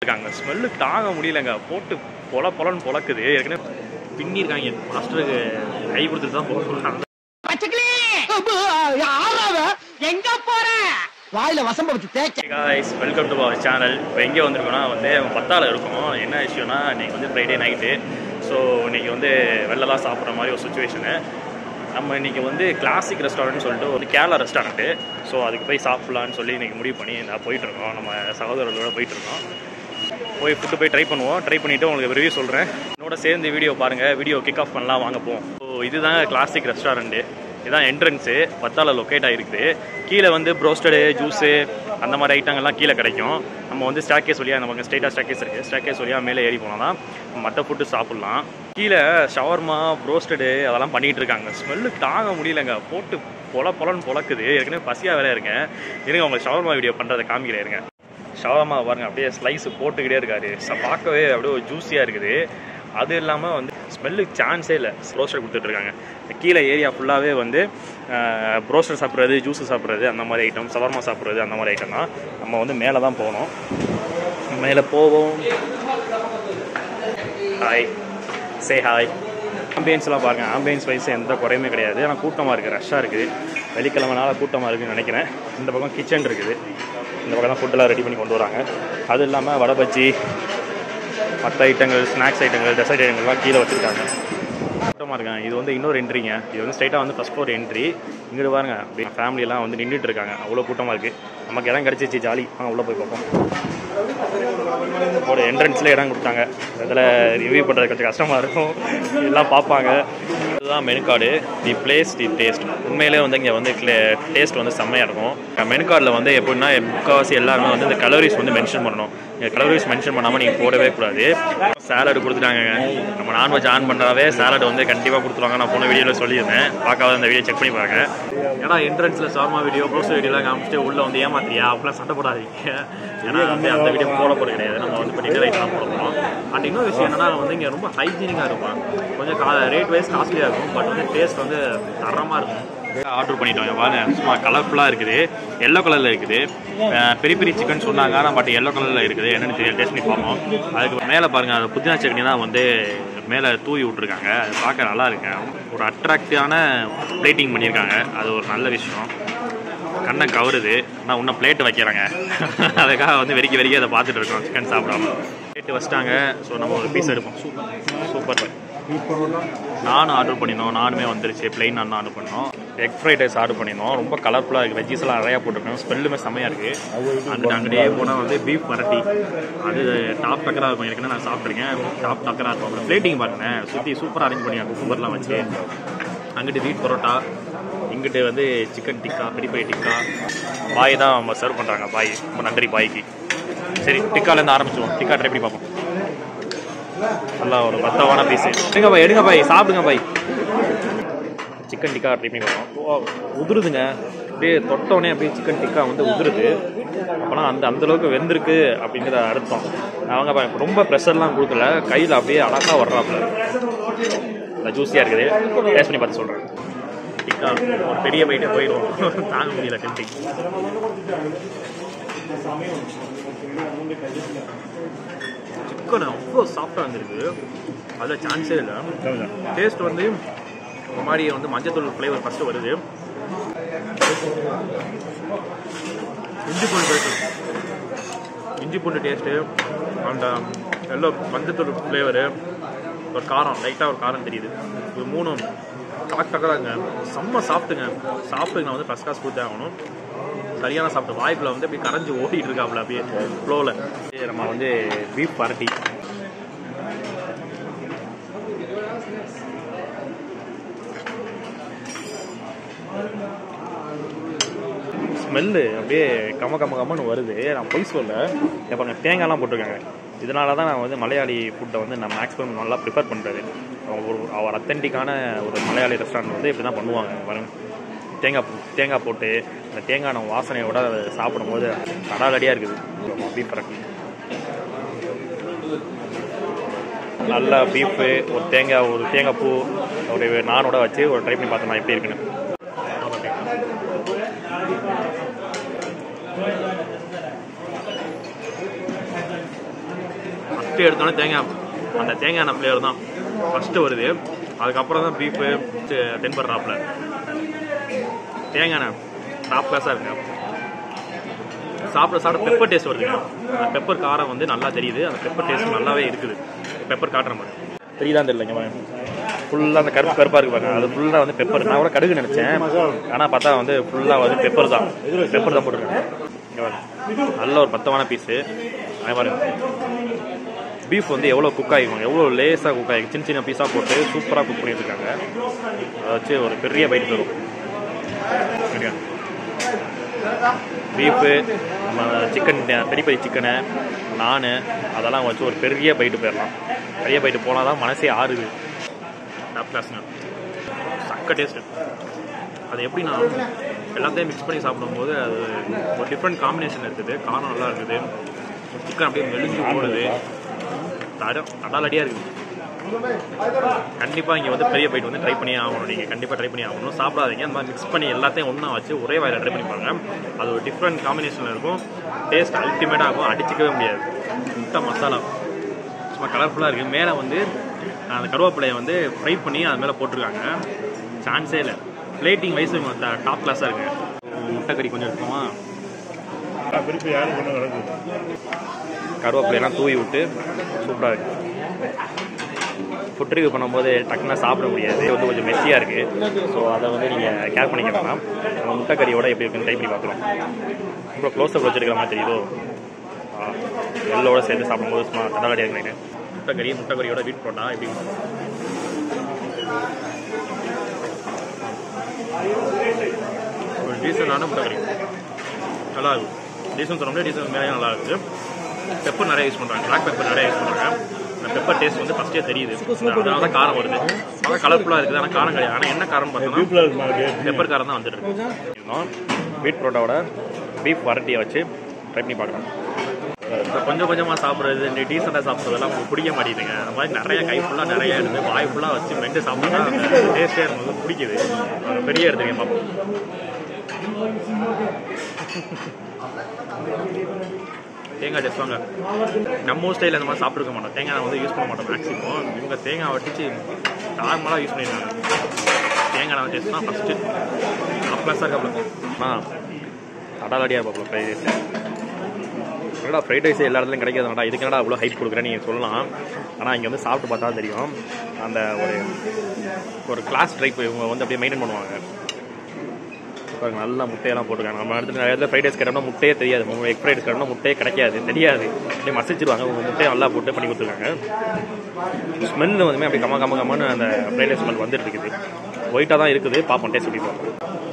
இருக்காங்க ஸ்மெல்லு தாங்க முடியலங்க போட்டு பொல பொலன்னு பொழக்குது ஏற்கனவே பின்னிருக்காங்க மாஸ்டருக்கு கை கொடுத்துட்டு தான் போக சொல்றாங்க எங்க போற வாயில வசம்ப வச்சு தேய்க்க guys welcome to our channel இப்போ எங்கே வந்திருக்கோம்னா வந்து பத்தால இருக்கோம் என்ன விஷயம்னா இன்னைக்கு வந்து ஃப்ரைடே நைட்டு ஸோ இன்னைக்கு வந்து வெளிலலாம் சாப்பிட்ற மாதிரி ஒரு சுச்சுவேஷனு நம்ம இன்னைக்கு வந்து கிளாசிக் ரெஸ்டாரண்ட்னு சொல்லிட்டு ஒரு கேரளா ரெஸ்டாரண்ட்டு ஸோ அதுக்கு போய் சாப்பிட்லான்னு சொல்லி இன்னைக்கு முடிவு பண்ணி நான் போயிட்டுருக்கோம் நம்ம சகோதரர்களோட போயிட்டுருக்கோம் போய் ஃபுட்டு போய் ட்ரை பண்ணுவோம் ட்ரை பண்ணிவிட்டு உங்களுக்கு ரிவ்யூ சொல்கிறேன் என்னோட சேர்ந்து வீடியோ பாருங்கள் வீடியோ கிக் ஆஃப் பண்ணலாம் வாங்க போவோம் ஸோ இதுதான் கிளாசிக் ரெஸ்டாரண்ட்டு இதுதான் என்ட்ரன்ஸு பத்தால லொக்கேட் ஆகிருக்குது கீழே வந்து ப்ரோஸ்டடு ஜூஸு அந்த மாதிரி ஐட்டங்கள்லாம் கீழே கிடைக்கும் நம்ம வந்து ஸ்டாக்கேஸ் வழியாக நமக்கு ஸ்ட்ரைட்டாக ஸ்டாக்கேஸ் இருக்குது ஸ்டாக்கேஸ் வழியாக மேலே ஏறி போனால் தான் மற்ற ஃபுட்டு சாப்பிட்லாம் கீழே ஷவர்மா ப்ரோஸ்டடு அதெல்லாம் பண்ணிகிட்டு இருக்காங்க ஸ்மெல்லு தாங்க முடியலங்க போட்டு பொல பொலன்னு பொழக்குது ஏற்கனவே பசியாக வேற இருக்கேன் இருங்க உங்களுக்கு ஷவர்மா வீடியோ பண்ணுறதை காமிக்கிறேன் இருங்க ஷவர்மா பாருங்க அப்படியே ஸ்லைஸ் போட்டுக்கிட்டே இருக்காரு ச- பார்க்கவே அப்படியே ஜூஸியாக இருக்குது அது இல்லாமல் வந்து ஸ்மெல்லுக்கு சான்ஸே இல்லை ரோஸ்டர் கொடுத்துட்டு இருக்காங்க இந்த கீழே ஏரியா ஃபுல்லாகவே வந்து ப்ரோஸ்டர் சாப்பிட்றது ஜூஸ் சாப்பிட்றது அந்த மாதிரி ஐட்டம் சவர்மா சாப்பிட்றது அந்த மாதிரி ஐட்டம் தான் நம்ம வந்து மேலே தான் போகணும் மேலே போவோம் ஹாய் சே ஹாய் ஆம்பியன்ஸ்லாம் பாருங்கள் ஆம்பியன்ஸ் வைஸ் எந்த குறையுமே கிடையாது ஆனால் கூட்டமாக இருக்குது ரஷ்ஷாக இருக்குது வெள்ளிக்கிழமைனால கூட்டமாக இருக்குதுன்னு நினைக்கிறேன் இந்த பக்கம் கிச்சன் இருக்குது இந்த பக்கம் தான் ஃபுட்டெல்லாம் ரெடி பண்ணி கொண்டு வராங்க அது இல்லாமல் வடை பஜ்ஜி மற்ற ஐட்டங்கள் ஸ்நாக்ஸ் ஐட்டங்கள் டெசர்ட் ஐட்டங்கள்லாம் கீழே வச்சுருக்காங்க கூட்டமாக இருக்காங்க இது வந்து இன்னொரு என்ட்ரிங்க இது வந்து ஸ்ட்ரைட்டாக வந்து ஃபஸ்ட் ஃப்ளோர் என்ட்ரி இங்கிட்டு பாருங்க அப்படியே ஃபேமிலியெல்லாம் வந்து நின்றுட்டு இருக்காங்க அவ்வளோ கூட்டமாக இருக்குது நமக்கு இடம் கிடச்சிச்சு ஜாலி வாங்க உள்ளே போய் பார்ப்போம் ஒரு என்ட்ரன்ஸில் இடம் கொடுத்தாங்க இதில் ரிவ்யூ பண்ணுறது கொஞ்சம் கஷ்டமாக இருக்கும் எல்லாம் பார்ப்பாங்க இதுதான் menu card the place the taste உண்மையிலே வந்து இங்கே வந்து டேஸ்ட் வந்து செம்மையாக இருக்கும் மெனு கார்டில் வந்து எப்படின்னா முக்கால்வாசி எல்லாருமே வந்து இந்த கலோரிஸ் வந்து மென்ஷன் பண்ணணும் நீங்கள் கலோரிஸ் மென்ஷன் பண்ணாமல் நீங்கள் போடவே கூடாது சாலட் கொடுத்துட்டாங்க நம்ம நான்வெஜ் ஆன் பண்ணுறாவே சாலட் வந்து கண்டிப்பாக கொடுத்துருவாங்க நான் போன வீடியோவில் சொல்லியிருந்தேன் பார்க்காத அந்த வீடியோ செக் பண்ணி பாருங்க ஏன்னா என்ட்ரன்ஸில் சார்மா வீடியோ ப்ரோஸ் வீடியோலாம் காமிச்சிட்டு உள்ளே வந்து ஏமாத்திரியா அப்படிலாம் சண்டை போடாதீங்க ஏன்னா வந்து அந்த வீடியோ போட போகிறது கிடையாது நம்ம வந்து இப்போ டின்னர் ஐட்டம் போட போகிறோம் அண்ட் இன்னொரு விஷயம் என்னன்னா வந்து இங்கே ரொம்ப ஹைஜீனிக்காக இருக்கும் கொஞ்சம் கா ரேட் வைஸ் காஸ்ட்லியாக இருக்கும் பட் வந்து டேஸ்ட் வந்து தரமாக இருக்கும் ஆர்டர் பண்ணிட்டோம் பாருங்க சும்மா கலர்ஃபுல்லாக இருக்குது எல்லோ கலரில் இருக்குது அஹ் பெரிய பெரிய சிக்கன் சொன்னாங்க ஆனால் பட் எல்லோ கலரில் இருக்குது என்னென்னு தெரியல டேஸ்ட் பண்ணி பார்ப்போம் அதுக்கு மேலே பாருங்கள் அது புதினா சட்னி தான் வந்து மேலே தூவி விட்ருக்காங்க அது பார்க்க நல்லா இருக்கு ஒரு அட்ராக்டிவான பிளேட்டிங் பண்ணியிருக்காங்க அது ஒரு நல்ல விஷயம் கண்ணை கவருது ஆனால் இன்னும் பிளேட் வைக்கிறாங்க அதுக்காக வந்து வெறிக்க வெறிக்க அதை பார்த்துட்டு இருக்கோம் சிக்கன் சாப்பிடாம பிளேட் வச்சிட்டாங்க ஸோ நம்ம ஒரு பீஸ் எடுப்போம் சூப்பர் சூப்பர் நானும் ஆர்டர் பண்ணியிருந்தோம் நானுமே வந்துருச்சு பிளெயின் நான் ஆர்டர் பண்ணோம் எக் ஃப்ரைட் ரைஸ் ஆர்டர் பண்ணியிருந்தோம் ரொம்ப கலர்ஃபுல்லாக இருக்குது வெஜ்ஜஸ் எல்லாம் நிறையா போட்டிருக்கோம் ஸ்மெல்லுமே செம்மையாக இருக்குது அங்கிட்டு அங்கிட்டே போனால் வந்து பீஃப் வரட்டி அது டாப் டக்கராக இருக்கும் ஏற்கனவே நான் சாப்பிட்ருக்கேன் டாப் டக்கராக இருக்கும் அப்புறம் பிளேட்டிங் பாருங்க சுற்றி சூப்பராக அரேஞ்ச் பண்ணி குக்கும்பர்லாம் வச்சு அங்கிட்டு வீட் பரோட்டா இங்கிட்டு வந்து சிக்கன் டிக்கா பெரிய பெரிய டிக்கா பாய் தான் நம்ம சர்வ் பண்ணுறாங்க பாய் ரொம்ப நன்றி பாய்க்கு சரி டிக்காலேருந்து ஆரம்பிச்சிடுவோம் டிக்கா ட்ரை பண்ணி பார்ப்போம் நல்லா ஒரு பத்தவான பீஸ் எடுங்க பாய் எடுங்க பாய் சாப்பிடுங்க பாய் சிக்கன் டிக்கா ட்ரை பண்ணி பார்ப்போம் உதிருதுங்க அப்படியே தொட்டோடனே அப்படியே சிக்கன் டிக்கா வந்து உதிருது அப்போனா அந்த அந்த அளவுக்கு வெந்திருக்கு அப்படிங்கிற அர்த்தம் அவங்க பாருங்க, ரொம்ப ப்ரெஷர்லாம் கொடுக்கல கையில் அப்படியே அழகாக வர்றாப்புல இந்த ஜூஸியாக இருக்குது டேஸ்ட் பண்ணி பார்த்து சொல்கிறேன் டிக்கா ஒரு பெரிய பைட்டே போயிடும் தாங்க முடியல டெம்டிங் சிக்கன் அவ்வளோ சாஃப்டாக இருந்திருக்கு அதில் சான்ஸே இல்லை டேஸ்ட் வந்து ஒரு மாதிரி வந்து மஞ்சத்தூள் ஃப்ளேவர் ஃபஸ்ட்டு வருது இஞ்சி பூண்டு டேஸ்ட் இஞ்சி பூண்டு டேஸ்ட்டு அந்த எல்லோ மஞ்சத்தூள் ஃப்ளேவரு ஒரு காரம் லைட்டாக ஒரு காரம் தெரியுது இது மூணும் டக் டக்கராங்க செம்ம சாப்பிட்டுங்க சாப்பிட்டு நான் வந்து ஃபஸ்ட் கிளாஸ் கொடுத்தே ஆகணும் சரியான சாப்பிட்டு வாய்ப்பில் வந்து அப்படியே கரைஞ்சி ஓட்டிகிட்டு இருக்காப்புல அப்படியே ஃப்ளோவில் நம்ம வந்து பீஃப் பரட்டி ஸ்மெல்லு அப்படியே கம கம கமன்னு வருது நான் பொய் சொல்ல இப்போ பாருங்க தேங்காய்லாம் போட்டிருக்காங்க இதனால தான் நான் வந்து மலையாளி ஃபுட்டை வந்து நான் மேக்ஸிமம் நல்லா ப்ரிஃபர் பண்ணுறது ஒரு அவர் அத்தன்டிக்கான ஒரு மலையாளி ரெஸ்டாரண்ட் வந்து இப்படி தான் பண்ணுவாங்க பாருங்க தேங்காய் பூ தேங்காய் போட்டு அந்த தேங்காய் நம்ம வாசனையோட அதை சாப்பிடும்போது கடலடியாக இருக்குது பீஃப் பரட்டி நல்ல பீஃபு ஒரு தேங்காய் ஒரு தேங்காய் பூ ஒரு நானோட வச்சு ஒரு ட்ரை பண்ணி பார்த்தோம் எப்படி இருக்குன்னு ஃபஸ்ட்டு எடுத்தோன்னே தேங்காய் அந்த தேங்காய் எண்ணெய் ஃப்ளேவர் தான் ஃபஸ்ட்டு வருது அதுக்கப்புறம் தான் பீஃபு டென்பர் ராப்பில் தேங்காய் எண்ணெய் டாப் கிளாஸாக இருக்குங்க சாப்பிட சாப்பிட பெப்பர் டேஸ்ட் வருதுங்க அந்த பெப்பர் காரம் வந்து நல்லா தெரியுது அந்த பெப்பர் டேஸ்ட் நல்லாவே இருக்குது பெப்பர் காட்டுற மாதிரி தெரியுதான் தெரியலங்க ஃபுல்லாக அந்த கருப்பு கருப்பாக இருக்கு பாருங்க அது ஃபுல்லாக வந்து பெப்பர் நான் கூட கடுகு நினச்சேன் ஆனால் பார்த்தா வந்து ஃபுல்லாக வந்து பெப்பர் தான் பெப்பர் தான் போட்டிருக்காங்க இங்க பாருங்க. நல்ல ஒரு பத்தமான பீஸு அதே பாருங்க பீஃப் வந்து எவ்வளோ குக் ஆகிக்கும் எவ்வளோ லேஸாக குக் ஆகிக்கும் சின்ன சின்ன பீஸாக போட்டு சூப்பராக குக் பண்ணிட்டு இருக்காங்க அதை வச்சு ஒரு பெரிய பைட் தரும் சரியா பீஃபு சிக்கன் பெரிய பெரிய சிக்கனு நான் அதெல்லாம் வச்சு ஒரு பெரிய பைட்டு போயிடலாம் பெரிய பைட்டு போனால் தான் மனசே ஆறுது டாப் கிளாஸ்ங்க சக்க டேஸ்ட்டு அது எப்படின்னா எல்லாத்தையும் மிக்ஸ் பண்ணி சாப்பிடும்போது அது ஒரு டிஃப்ரெண்ட் காம்பினேஷன் இருக்குது காரம் நல்லா இருக்குது சிக்கன் அப்படியே மெலிஞ்சு போடுது தடம் அடாலடியாக இருக்குது கண்டிப்பாக இங்கே வந்து பெரிய பைட் வந்து ட்ரை பண்ணி ஆகணும் நீங்கள் கண்டிப்பாக ட்ரை பண்ணி ஆகணும் சாப்பிடாதீங்க அந்த மாதிரி மிக்ஸ் பண்ணி எல்லாத்தையும் ஒன்றா வச்சு ஒரே வாயில் ட்ரை பண்ணி பாருங்க அது ஒரு டிஃப்ரெண்ட் காம்பினேஷனில் இருக்கும் டேஸ்ட் அல்டிமேட்டாக இருக்கும் அடிச்சிக்கவே முடியாது முட்டை மசாலா சும்மா கலர்ஃபுல்லாக இருக்குது மேலே வந்து அந்த கருவேப்பிலையை வந்து ஃப்ரை பண்ணி அது மேலே போட்டிருக்காங்க சான்ஸே இல்லை பிளேட்டிங் வைஸ் டாப் கிளாஸாக இருக்குங்க முட்டை கறி கொஞ்சம் இருக்குமா திருப்பி யாரும் கொண்டு கிடக்கு கருவேப்பிலையெல்லாம் தூவி விட்டு சூப்பராக இருக்கு ஃபுட் ரிவ்யூ பண்ணும்போது டக்குனா சாப்பிட முடியாது இது வந்து கொஞ்சம் மெஸ்ஸியாக இருக்குது ஸோ அதை வந்து நீங்கள் கேர் பண்ணிக்கலாம் நம்ம முட்டை கறியோட எப்படி இருக்குன்னு ட்ரை பண்ணி பார்க்கலாம் ரொம்ப க்ளோஸ் அப் வச்சிருக்கிற மாதிரி தெரியுதோ எல்லோட சேர்த்து சாப்பிடும்போது சும்மா தடாலடியாக இருக்கிறேன் முட்டை கறி முட்டை கறியோட வீட் போட்டா எப்படி ஒரு டீசெண்டான முட்டை கறி நல்லா இருக்கும் டீசல் சொன்னோம்னா டீசல் மேலே நல்லா இருக்குது பெப்பர் நிறைய யூஸ் பண்ணுறாங்க பிளாக் பெப்பர் நிறைய யூஸ் பண்ணுறாங்க அந்த பெப்பர் டேஸ்ட் வந்து ஃபஸ்ட்டே தெரியுது அதனால தான் காரம் வருது ஆனால் கலர்ஃபுல்லாக இருக்குது ஆனால் காரம் கிடையாது ஆனால் என்ன காரம் பார்த்தோம்னா பீப்பில் இருக்குமா பெப்பர் காரம் தான் வந்துட்டு இருக்கு இன்னும் பீட் புரோட்டாவோட பீஃப் வரட்டியை வச்சு ட்ரை பண்ணி பார்க்கலாம் இப்போ கொஞ்சம் கொஞ்சமாக சாப்பிட்றது இந்த டீசெண்டாக சாப்பிட்றதெல்லாம் உங்களுக்கு பிடிக்க மாட்டேங்குதுங்க அந்த மாதிரி நிறைய கை ஃபுல்லாக நிறைய எடுத்து வாய் ஃபுல்லாக வச்சு மெண்டு சாப்பிட்டா அந்த டேஸ்டே எனக்கு பிடிக்குது அது பெரிய எடுத்துக்கேன் பார்ப்போம் தேங்காய் டேஸ்ட் வாங்க நம்ம ஸ்டைலில் அந்த மாதிரி சாப்பிட்ருக்க மாட்டோம் தேங்காய் வந்து யூஸ் பண்ண மாட்டோம் மேக்ஸிமம் இவங்க தேங்காய் வட்டிச்சு நார்மலாக யூஸ் பண்ணியிருக்காங்க தேங்காய் டேஸ்ட் தான் ஃபஸ்ட்டு ப்ளஸ்ஸாக இருக்காப்ல ஆ அடாலடியாக இருப்பாப்ல ஃப்ரைட் ரைஸ் என்னடா ஃப்ரைட் ரைஸ் எல்லா இடத்துலையும் கிடைக்காதுடா இதுக்கு என்னடா அவ்வளோ ஹைப் கொடுக்குறேன்னு நீங்கள் சொல்லலாம் ஆனால் இங்கே வந்து சாப்பிட்டு பார்த்தா தான் தெரியும் அந்த ஒரு ஒரு கிளாஸ் டைப் இவங்க வந்து அப்படியே மெயின்டைன் பண்ணுவாங்க பாருங்க நல்லா முட்டையெல்லாம் போட்டுருக்காங்க நம்ம இடத்துல நிறைய இடத்துல ஃப்ரைட் ரைஸ் கேட்டோம்னா முட்டையே தெரியாது எக் ஃப்ரைட் ரைஸ் கேட்டோம்னா முட்டையே கிடைக்காது தெரியாது அப்படியே மசிச்சிருவாங்க உங்க முட்டையை நல்லா போட்டு பண்ணி கொடுத்துருக்காங்க ஸ்மெல் வந்து அப்படியே கம்ம கம்ம கம்மன்னு அந்த ஃப்ரைட் ரைஸ் ஸ்மெல் வந்துட்டு இருக்குது ஒயிட்டாக தான் இருக்குது பார்ப்போம் டேஸ்ட் எப்படி பார்ப்போம்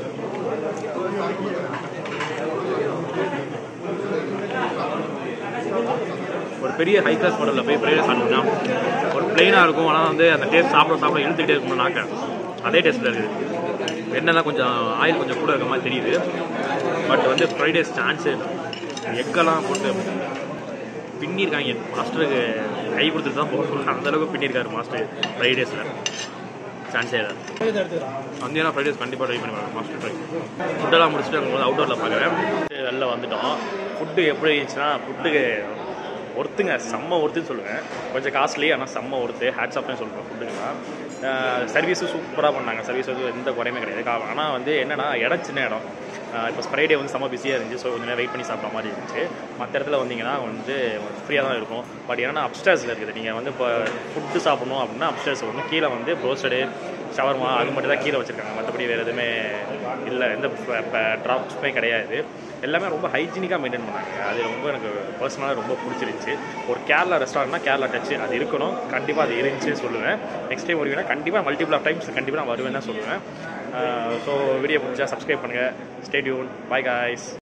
ஒரு பெரிய ஹை கிளாஸ் மாடலில் போய் ஃப்ரைட் ரைஸ் சாப்பிட்டோம்னா ஒரு பிளெயினாக இருக்கும் ஆனால் வந்து அந்த டேஸ்ட் சாப்பிட சாப்பிட இழுத்துக்கிட்டே இருக்கணும் நாக்க அதே டேஸ்ட்டில் இருக்குது எண்ணெய்லாம் கொஞ்சம் ஆயில் கொஞ்சம் கூட இருக்க மாதிரி தெரியுது பட் வந்து ஃப்ரைட் ரைஸ் சான்ஸு எக்கெல்லாம் போட்டு பின்னிருக்காங்க மாஸ்டருக்கு கை கொடுத்துட்டு தான் போகணும் அந்த அளவுக்கு பின்னிருக்காரு மாஸ்டர் ஃப்ரைட் ரைஸில் சான்ஸே இல்லை வந்தீங்கன்னா ஃப்ரைட் ரைஸ் கண்டிப்பாக ட்ரை பண்ணி பாருங்க மாஸ்டர் ட்ரை ஃபுட்டெல்லாம் முடிச்சுட்டு இருக்கும்போது அவுட்டோரில் பார்க்குறேன் வெளில வந்துட்டோம் ஃபுட்டு எப்படி இருந்துச்சுன்னா ஃபுட்டுக்கு ஒருத்துங்க செம்ம ஒருத்துன்னு சொல்லுவேன் கொஞ்சம் காஸ்ட்லி ஆனால் செம்ம ஒருத்து ஹேட்ஸ் ஆஃப்னு சொல்லுவேன் ஃபுட்டுங்கெல்லாம் சர்வீஸும் சூப்பராக பண்ணாங்க சர்வீஸ் வந்து எந்த குறையுமே கிடையாது ஆனால் வந்து என்னன்னா இடம் சின்ன இடம் இப்போ ஃப்ரைடே வந்து செம்ம பிஸியாக இருந்துச்சு ஸோ கொஞ்சம் நேரம் வெயிட் பண்ணி சாப்பிட்ற மாதிரி இருந்துச்சு மற்ற இடத்துல வந்தீங்கன்னா வந்து ஃப்ரீயாக தான் இருக்கும் பட் என்னன்னா அப்ஸ்டேர்ஸில் இருக்குது நீங்கள் வந்து இப்போ ஃபுட்டு சாப்பிடணும் அப்படின்னா அப்ஸ்டேர்ஸ் வரணும் கீழே வந்து ப்ரோஸ்டடு ஷவர்மா அது மட்டும் தான் கீழே வச்சுருக்காங்க மற்றபடி வேறு எதுவுமே இல்லை எந்த ட்ராப்ஸுமே கிடையாது எல்லாமே ரொம்ப ஹைஜீனிக்காக மெயின்டைன் பண்ணாங்க அது ரொம்ப எனக்கு பர்சனலாக ரொம்ப பிடிச்சிருந்துச்சு ஒரு கேரளா ரெஸ்டாரண்ட்னா கேரளா டச்சு அது இருக்கணும் கண்டிப்பாக அது இருந்துச்சு சொல்லுவேன் நெக்ஸ்ட் டைம் வருவீங்கன்னா கண்டிப்பாக மல்டிபிள் ஆஃப் டைம்ஸ் கண்டிப்பாக நான் வருவேன் தான் சொல்லுவேன் ஸோ வீடியோ பிடிச்சா சப்ஸ்கிரைப் பண்ணுங்கள் ஸ்டேடியூன் பாய் காய்ஸ்